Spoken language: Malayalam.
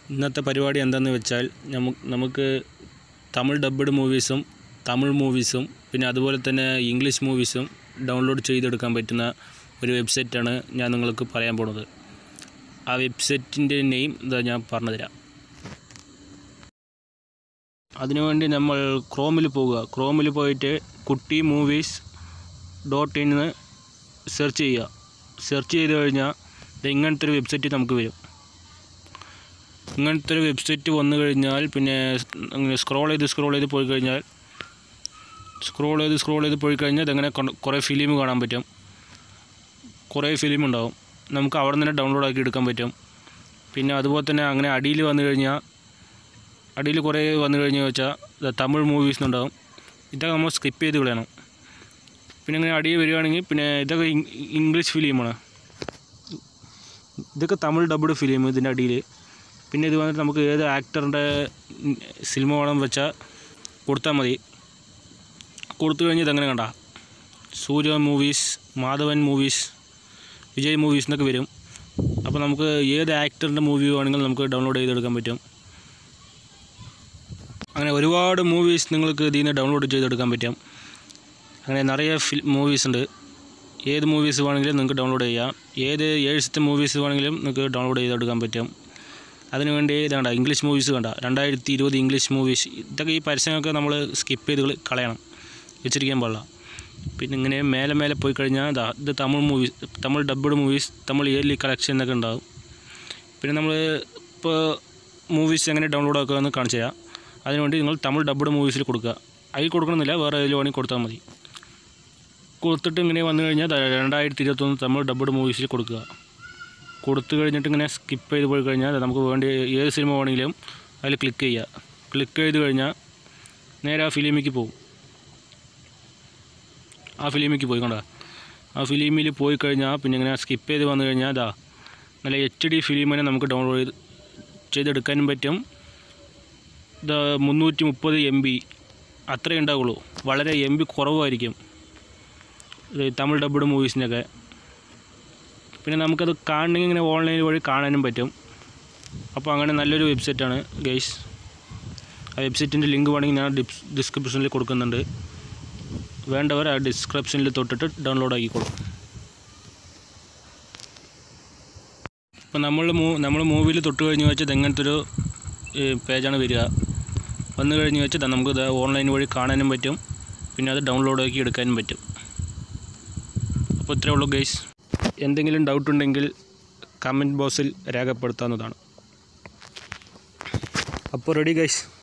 ഇന്നത്തെ പരിപാടി എന്താണെന്ന് വെച്ചാൽ നമുക്ക് നമുക്ക് തമിഴ് ഡബ്ബഡ് മൂവീസും തമിഴ് മൂവീസും പിന്നെ അതുപോലെ തന്നെ ഇംഗ്ലീഷ് മൂവീസും ഡൗൺലോഡ് ചെയ്തെടുക്കാൻ പറ്റുന്ന ഒരു വെബ്സൈറ്റാണ് ഞാൻ നിങ്ങൾക്ക് പറയാൻ പോണത് ആ വെബ്സൈറ്റിൻ്റെ നെയിം ഇതാ ഞാൻ പറഞ്ഞുതരാം അതിനുവേണ്ടി നമ്മൾ ക്രോമിൽ പോകുക ക്രോമിൽ പോയിട്ട് Kutty movies dot in search ചെയ്യുക സെർച്ച് ചെയ്ത് കഴിഞ്ഞാൽ ഇത് ഇങ്ങനത്തെ ഒരു വെബ്സൈറ്റ് നമുക്ക് വരും ഇങ്ങനത്തെ ഒരു വെബ്സൈറ്റ് വന്നു കഴിഞ്ഞാൽ പിന്നെ അങ്ങനെ സ്ക്രോൾ ചെയ്ത് സ്ക്രോൾ ചെയ്ത് പോയി കഴിഞ്ഞാൽ സ്ക്രോൾ ചെയ്ത് സ്ക്രോൾ ചെയ്ത് പോയി കഴിഞ്ഞാൽ ഇതങ്ങനെ കൊണ്ട് കുറേ ഫിലിം കാണാൻ പറ്റും കുറേ ഫിലിം ഉണ്ടാവും നമുക്ക് അവിടെ നിന്ന് തന്നെ ഡൗൺലോഡ് ആക്കി എടുക്കാൻ പറ്റും പിന്നെ അതുപോലെ തന്നെ അങ്ങനെ അടിയിൽ വന്നു കഴിഞ്ഞാൽ അടിയിൽ കുറേ വന്നു കഴിഞ്ഞു വെച്ചാൽ ഇത് തമിഴ് മൂവീസ് ഉണ്ടാവും ഇതൊക്കെ നമ്മൾ സ്കിപ്പ് ചെയ്ത് കളയണം പിന്നെ ഇങ്ങനെ അടിയിൽ വരികയാണെങ്കിൽ പിന്നെ ഇതൊക്കെ ഇങ്- ഇംഗ്ലീഷ് ഫിലിമാണ് ഇതൊക്കെ തമിഴ് ഡബ്ഡ് ഫിലിം ഇതിൻ്റെ അടിയിൽ പിന്നെ ഇത് വന്നിട്ട് നമുക്ക് ഏത് ആക്ടറിൻ്റെ സിനിമ വേണം വെച്ചാൽ കൊടുത്താൽ മതി കൊടുത്തു കഴിഞ്ഞ് ഇതങ്ങനെ കണ്ട Surya movies Madhavan movies Vijay movies എന്നൊക്കെ വരും അപ്പോൾ നമുക്ക് ഏത് ആക്ടറിൻ്റെ മൂവി വേണമെങ്കിലും നമുക്ക് ഡൗൺലോഡ് ചെയ്തെടുക്കാൻ പറ്റും അങ്ങനെ ഒരുപാട് മൂവീസ് നിങ്ങൾക്ക് ഇതിൽ നിന്ന് ഡൗൺലോഡ് ചെയ്തെടുക്കാൻ പറ്റും അങ്ങനെ നിറയെ ഫിൽ മൂവീസ് ഉണ്ട് ഏത് മൂവീസ് വേണമെങ്കിലും നിങ്ങൾക്ക് ഡൗൺലോഡ് ചെയ്യാം ഏത് ഏഴ്സത്തെ മൂവീസ് വേണമെങ്കിലും നിങ്ങൾക്ക് ഡൗൺലോഡ് ചെയ്തെടുക്കാൻ പറ്റും അതിനുവേണ്ടി ഇതാണ്ട ഇംഗ്ലീഷ് മൂവീസ് കണ്ട രണ്ടായിരത്തി ഇരുപത് ഇംഗ്ലീഷ് മൂവീസ് ഇതൊക്കെ ഈ പരസ്യമൊക്കെ നമ്മൾ സ്കിപ്പ് ചെയ്ത് കളി- കളയണം വെച്ചിരിക്കാൻ പാടില്ല പിന്നെ ഇങ്ങനെ മേലെ മേലെ പോയി കഴിഞ്ഞാൽ ഇതാ ഇത് Tamil movies Tamil dubbed movies Tamil yearly collection എന്നൊക്കെ ഉണ്ടാകും പിന്നെ നമ്മൾ ഇപ്പോൾ മൂവീസ് എങ്ങനെ ഡൗൺലോഡ് ആക്കുകയെന്ന് കാണിച്ചു തരാം അതിനുവേണ്ടി നിങ്ങൾ തമിഴ് ഡബ്ബഡ് മൂവീസിൽ കൊടുക്കുക അതിൽ കൊടുക്കണമെന്നില്ല വേറെ ഏതിൽ വേണമെങ്കിൽ കൊടുത്താൽ മതി കൊടുത്തിട്ട് ഇങ്ങനെ വന്നു കഴിഞ്ഞാൽ ദാ രണ്ടായിരത്തി ഇരുപത്തൊന്ന് തമിഴ് ഡബ്ബഡ് മൂവീസിൽ കൊടുക്കുക കൊടുത്തു കഴിഞ്ഞിട്ട് ഇങ്ങനെ സ്കിപ്പ് ചെയ്ത് പോയി കഴിഞ്ഞാൽ ദാ നമുക്ക് വേണ്ടി ഏത് സിനിമ വേണമെങ്കിലും അതിൽ ക്ലിക്ക് ചെയ്യുക ക്ലിക്ക് ചെയ്ത് കഴിഞ്ഞാൽ നേരെ ആ ഫിലിമിലേക്ക് പോകും ആ ഫിലിമിലേക്ക് പോയി കണ്ട ആ ഫിലിമിൽ പോയി കഴിഞ്ഞാൽ പിന്നെ ഇങ്ങനെ സ്കിപ്പ് ചെയ്ത് വന്നു കഴിഞ്ഞാൽ അതാ നല്ല എച്ച് ഡി ഫിലിമിനെ നമുക്ക് ഡൗൺലോഡ് ചെയ്ത് ചെയ്തെടുക്കാനും പറ്റും ഇത് മുന്നൂറ്റി മുപ്പത് എം ബി അത്രേ ഉണ്ടാവുള്ളൂ വളരെ എം ബി കുറവായിരിക്കും ഇത് തമിഴ് ഡബ്ബഡ് മൂവീസിനൊക്കെ പിന്നെ നമുക്കത് കാണണമെങ്കിൽ ഇങ്ങനെ ഓൺലൈൻ വഴി കാണാനും പറ്റും അപ്പോൾ അങ്ങനെ നല്ലൊരു വെബ്സൈറ്റാണ് ഗൈസ് ആ വെബ്സൈറ്റിൻ്റെ ലിങ്ക് വേണമെങ്കിൽ ഞാൻ ഡിസ് ഡിസ്ക്രിപ്ഷനിൽ കൊടുക്കുന്നുണ്ട് വേണ്ടവർ ആ ഡിസ്ക്രിപ്ഷനിൽ തൊട്ടിട്ട് ഡൗൺലോഡ് ആക്കിക്കോളും ഇപ്പോൾ നമ്മൾ മൂ നമ്മൾ മൂവിയിൽ തൊട്ട് കഴിഞ്ഞ് വെച്ചത് എങ്ങനത്തെ ഒരു പേജാണ് വരിക വന്നു കഴിഞ്ഞ് വെച്ചാൽ നമുക്ക് ഇത് ഓൺലൈൻ വഴി കാണാനും പറ്റും പിന്നെ അത് ഡൗൺലോഡ് ആക്കി എടുക്കാനും പറ്റും അപ്പോൾ ഇത്രയേ ഉള്ളൂ ഗൈസ് എന്തെങ്കിലും ഡൗട്ട് ഉണ്ടെങ്കിൽ കമൻറ്റ് ബോക്സിൽ രേഖപ്പെടുത്താവുന്നതാണ് അപ്പോൾ റെഡി ഗൈസ്